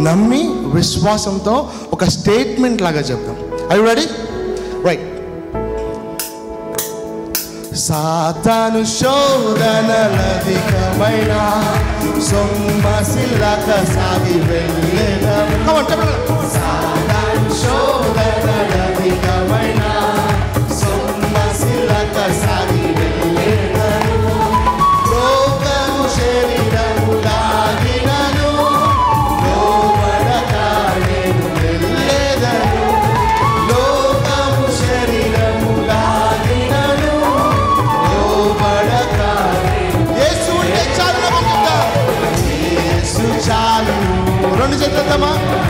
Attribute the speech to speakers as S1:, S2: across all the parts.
S1: నమ్మి విశ్వాసంతో ఒక స్టేట్మెంట్ లాగా చెప్దాం ఐ రెడీ రైట్ సాతాను శోధనలధికమైన సొమ్మసిల్లక సాగి వెళ్ళేదము సాతాను శోధనలధికమైన సొమ్మసిల్లక సాగి వెళ్ళేదము లోకము శరీరము లాగినను లోబడక నేను వెళ్ళేదను లోకము శరీరము లాగినను లోబడక యేసు ఉంటే చాలు నమ్ముకుంటా యేసు చాలు రెండు చేద్దామా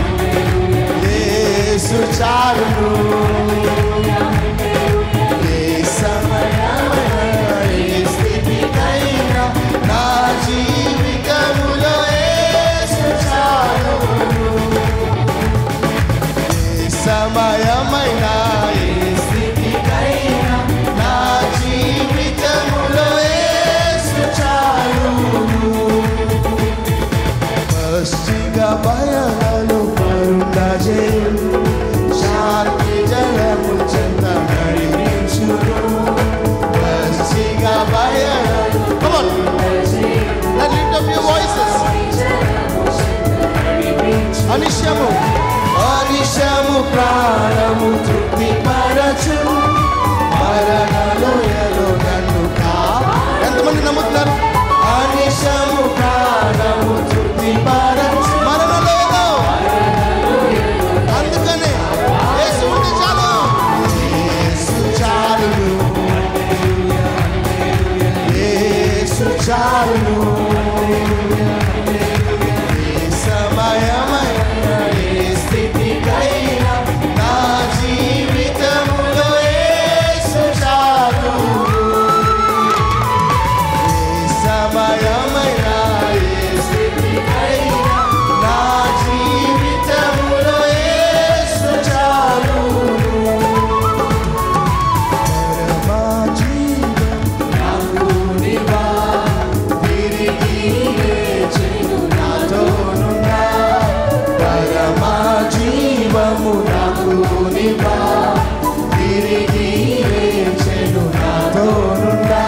S1: యేసు చాలును ఏ సమయమైనా, ఏ స్థితికైనా నా జీవితములో యేసు చాలును. ఏ సమయమైనా, ఏ స్థితికైనా నా జీవితములో యేసు చాలును. పశ్చిగా బయలు పరుండ చేయును శాంతి జలము చెంత నడిపించును పశ్చిగా బయలు Come on. Now lift up your voices. అనిశము అనిశము ప్రాణము తృప్తి పరచు మరణలోయలో నన్ను కా ఎంతమంది నమ్ముతున్నారు అనిశము ప్రాణము తృప్తి పరచు మరణలోయలో అందుకనే యేసు ఉంటే చాలు యేసు చాలును యేసు చాలును ఏ సమయమైన ఏ స్థితికైనా నా జీవితములో యేసు చాలును ఏ సమయమైన ఏ స్థితికైనా నా జీవితములో యేసు చాలును పరమా జీవం నాకు నీవా తిరిగి లేచెను నాతోనున్నా పరమా జీవము నాకు నీవా తిరిగి లేచెను నాతోనున్నా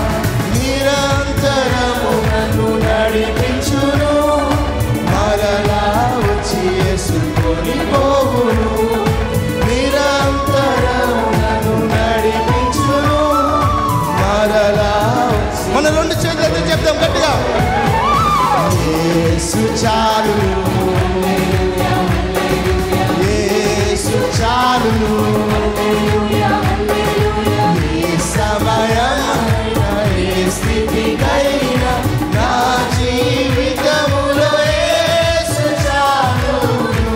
S1: నిరంతరము నన్ను నడిపించును మరలా వచ్చి యేసుకొని పోవును నిరంతరము నన్ను నడిపించును మరలా మన రెండు చేతులతో చెప్దాం గట్టిగా యేసు చాలును యేసు చాలును ఏ సమయమైనా, ఏ స్థితికైనా నా జీవితములో యేసు చాలును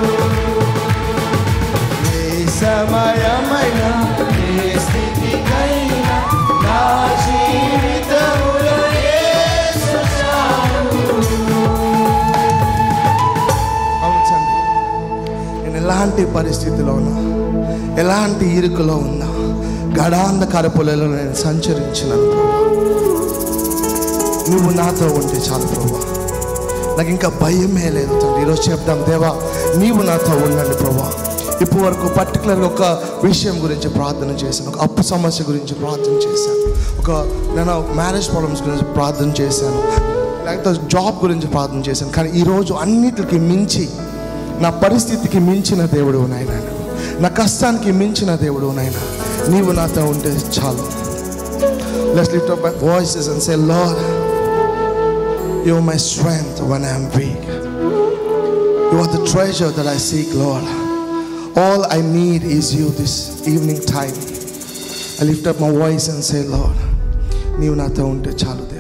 S1: ఏ సమయమైనా ఏ స్థితికైనా నా జీవితములో యేసు చాలును. అవును తండ్రి నేను ఎలాంటి పరిస్థితిలో ఉన్నా ఎలాంటి ఇరుకులో ఉన్నా గడాంధకార పొలలో నేను సంచరించినాను ప్రభా నువ్వు నాతో ఉంటే చాలు ప్రభా నాకు ఇంకా భయమే లేదు తండ్రి ఈరోజు చెప్దాం దేవా నీవు నాతో ఉండండి ప్రభా ఇప్పటి వరకు పర్టికులర్గా ఒక విషయం గురించి ప్రార్థన చేశాను ఒక అప్పు సమస్య గురించి ప్రార్థన చేశాను ఒక నేను మ్యారేజ్ ప్రాబ్లమ్స్ గురించి ప్రార్థన చేశాను లేకపోతే జాబ్ గురించి ప్రార్థన చేశాను కానీ ఈరోజు అన్నిటికి మించి నా పరిస్థితికి మించిన దేవుడు నాయన నా కష్టానికి మించిన దేవుడు నాయన నీవు నాతో ఉంటే చాలు let's lift up my voices and say Lord you are my strength when I am weak. You are the treasure that I seek, Lord. All I need is you this evening time. I lift up my voice and say, Lord, నీవు నాతో ఉంటే చాలు